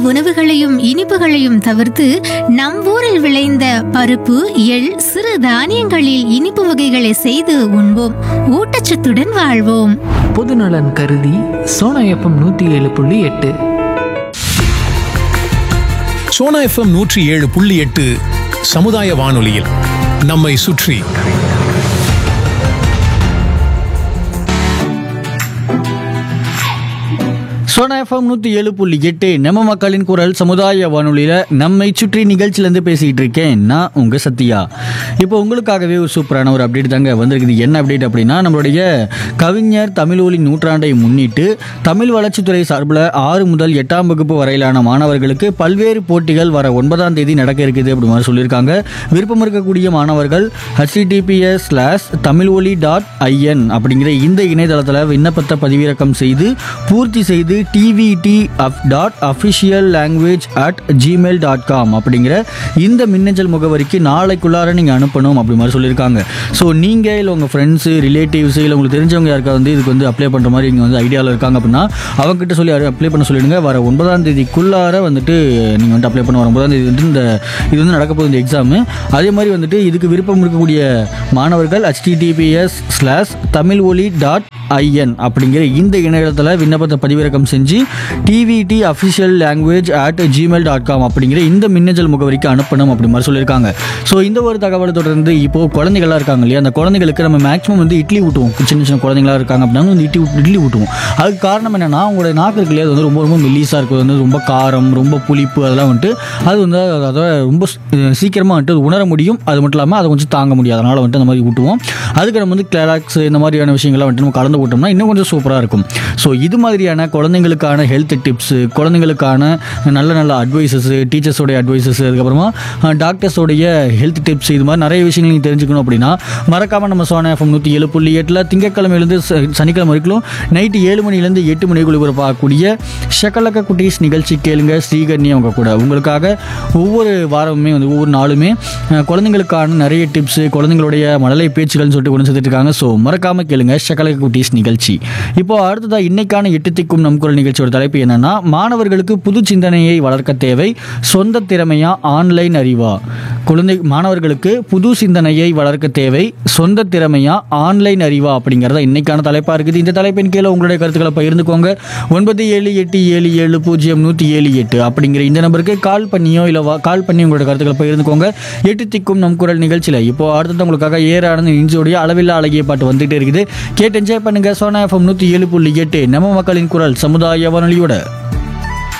உணவுகளையும் இனிப்புகளையும் தவிர்த்து நம் ஊரில் விளைந்த பருப்பு எள் சிறு தானியங்களில் இனிப்பு வகைகளை செய்து உண்போம் ஊட்டச்சத்துடன் வாழ்வோம் பொதுநலன் கருதி சோனா எஃப்எம் நூற்றி ஏழு புள்ளி எட்டு சோனா எஃப்எம் நூற்றி ஏழு புள்ளி எட்டு சமுதாய வானொலியில் நம்மை சுற்றி சோனா எஃப்எம் நூற்றி ஏழு புள்ளி எட்டு நம்ம மக்களின் குரல் சமுதாய வானொலியில் நம்மை சுற்றி நிகழ்ச்சியிலேருந்து பேசிக்கிட்டு இருக்கேன் நான் உங்கள் சத்யா இப்போ உங்களுக்காகவே ஒரு சூப்பரான ஒரு அப்டேட் தாங்க வந்திருக்குது என்ன அப்டேட் அப்படின்னா நம்மளுடைய கவிஞர் தமிழொலி நூற்றாண்டை முன்னிட்டு தமிழ் வளர்ச்சித்துறை சார்பில் ஆறு முதல் எட்டாம் வகுப்பு வரையிலான மாணவர்களுக்கு பல்வேறு போட்டிகள் வர ஒன்பதாம் தேதி நடக்க இருக்குது அப்படி மாதிரி சொல்லியிருக்காங்க விருப்பம் இருக்கக்கூடிய மாணவர்கள் ஹச்டிடிபிஎஸ் ஸ்லாஷ் தமிழ் ஒலி டாட் ஐஎன் அப்படிங்கிற இந்த இணையதளத்தில் விண்ணப்பத்தை பதிவிறக்கம் செய்து பூர்த்தி செய்து DVD up dot official language at Gmail dot com அப்படிங்கிற இந்த மின்னஞ்சல் முகவரிக்கு நாளைக்குள்ளார நீங்கள் அனுப்பணும் அப்படி மாதிரி சொல்லியிருக்காங்க ஸோ நீங்கள் இல்லை உங்கள் ஃப்ரெண்ட்ஸு ரிலேட்டிவ்ஸு இல்லை உங்களுக்கு தெரிஞ்சவங்க யாருக்காவது வந்து இதுக்கு வந்து அப்ளை பண்ணுற மாதிரி இங்கே வந்து ஐடியாவில் இருக்காங்க அப்படின்னா அவங்ககிட்ட சொல்லி அப்ளை பண்ண சொல்லிடுங்க வர ஒன்பதாம் தேதிக்குள்ளார வந்துட்டு நீங்கள் வந்து அப்ளை பண்ண வர ஒன்பதாம் தேதி வந்து இந்த இது வந்து நடக்க போகுது இந்த எக்ஸாமு அதே மாதிரி வந்துட்டு இதுக்கு விருப்பம் இருக்கக்கூடிய மாணவர்கள் https ஸ்லாஷ் தமிழ் ஒலி டாட் ஐஎன் அப்படிங்கிற இந்த இணையதளத்தில் விண்ணப்பத்தை பதிவிறக்கம் செஞ்சு DVD official language at Gmail dot com அப்படிங்கிற இந்த மின்னஞ்சல் முகவரிக்கு அனுப்பணும் அப்படி மாதிரி சொல்லியிருக்காங்க ஸோ இந்த ஒரு தகவலை தொடர்ந்து இப்போது குழந்தைகளாக இருக்காங்க இல்லையா அந்த குழந்தைகளுக்கு நம்ம மேக்ஸிமம் வந்து இட்லி ஊட்டுவோம் சின்ன சின்ன குழந்தைங்களா இருக்காங்க அப்படின்னா வந்து இட்லி இட்லி ஊட்டுவோம் அதுக்கு காரணம் என்னன்னா அவங்களோட நாக்கு இருக்கு இல்லையா அது வந்து ரொம்ப ரொம்ப மெல்லிஸாக இருக்குது வந்து ரொம்ப காரம் ரொம்ப புளிப்பு அதெல்லாம் வந்துட்டு அது வந்து அதை ரொம்ப சீக்கிரமாக வந்துட்டு அது உணர முடியும் அது மட்டும் இல்லாமல் அதை கொஞ்சம் தாங்க முடியாது அதனால் வந்துட்டு அந்த மாதிரி ஊட்டுவோம் அதுக்கு நம்ம வந்து கிளாக்ஸ் இந்த மாதிரியான விஷயங்கள்லாம் வந்துட்டு நம்ம கலந்து ஊட்டோம்னா இன்னும் கொஞ்சம் சூப்பராக இருக்கும் ஸோ இது மாதிரியான குழந்தைங்களுக்கான ஹெல்த் டிப்ஸு குழந்தைங்களுக்கான நல்ல நல்ல அட்வைசஸ் டீச்சர்ஸோடைய அட்வைசஸ் அதுக்கப்புறமா டாக்டர்ஸோடைய ஹெல்த் டிப்ஸ் இது மாதிரி நிறைய விஷயங்கள் நீங்கள் தெரிஞ்சுக்கணும் அப்படின்னா மறக்காமல் நம்ம சோனா எஃப்எம் நூற்றி ஏழு புள்ளி எட்டில் திங்கக்கிழமையிலேருந்து ச- சனிக்கிழமை வரைக்கும் நைட்டு ஏழு மணிலேருந்து எட்டு மணிக்குள்ள ஒளிபரப்பாகக்கூடிய ஷக்கலக்க குட்டீஸ் நிகழ்ச்சி கேளுங்க ஸ்ரீகர்ணி அவங்க கூட உங்களுக்காக ஒவ்வொரு வாரமுமே வந்து ஒவ்வொரு நாளுமே அஹ், குழந்தைங்களுக்கான நிறைய டிப்ஸு குழந்தைங்களுடைய மழலை பேச்சுகள்னு சொல்லிட்டு கொண்டு சேர்த்துட்டு இருக்காங்க ஸோ மறக்காமல் கேளுங்க ஷக்கலக்க குட்டீஸ் நிகழ்ச்சி இப்போ அடுத்ததாக இன்னைக்கான எட்டு திக்கும் நம் குரல் நிகழ்ச்சியோட தலைப்பு என்னன்னா மாணவர்களுக்கு புது சிந்தனையை வளர்க்க தேவை சொந்த திறமையா ஆன்லைன் அறிவா குழந்தை மாணவர்களுக்கு புது சிந்தனையை வளர்க்க தேவை சொந்த திறமையா ஆன்லைன் அறிவா அப்படிங்கிறத இன்னைக்கான தலைப்பா இருக்குது இந்த தலைப்பின் கீழே உங்களுடைய கருத்துக்களை பகிர்ந்துக்கோங்க ஒன்பது ஏழு எட்டு ஏழு ஏழு பூஜ்ஜியம் நூற்றி ஏழு எட்டு அப்படிங்கிற இந்த நம்பருக்கு கால் பண்ணியோ இல்லை கால் பண்ணி உங்களோட கருத்துக்களை பகிர்ந்துக்கோங்க எட்டு திக்கும் நம் குரல் நிகழ்ச்சியில் இப்போ அடுத்தது உங்களுக்காக ஏறானது இன்ஜோடைய அளவில்லா அழகிய பாட்டு வந்துட்டே இருக்குது கேட்டு என்ஜாய் பண்ணுங்க சோனா எஃப்எம் நூற்றி ஏழு புள்ளி எட்டு நம்ம மக்களின் குரல் சமுதாய வானொலியோட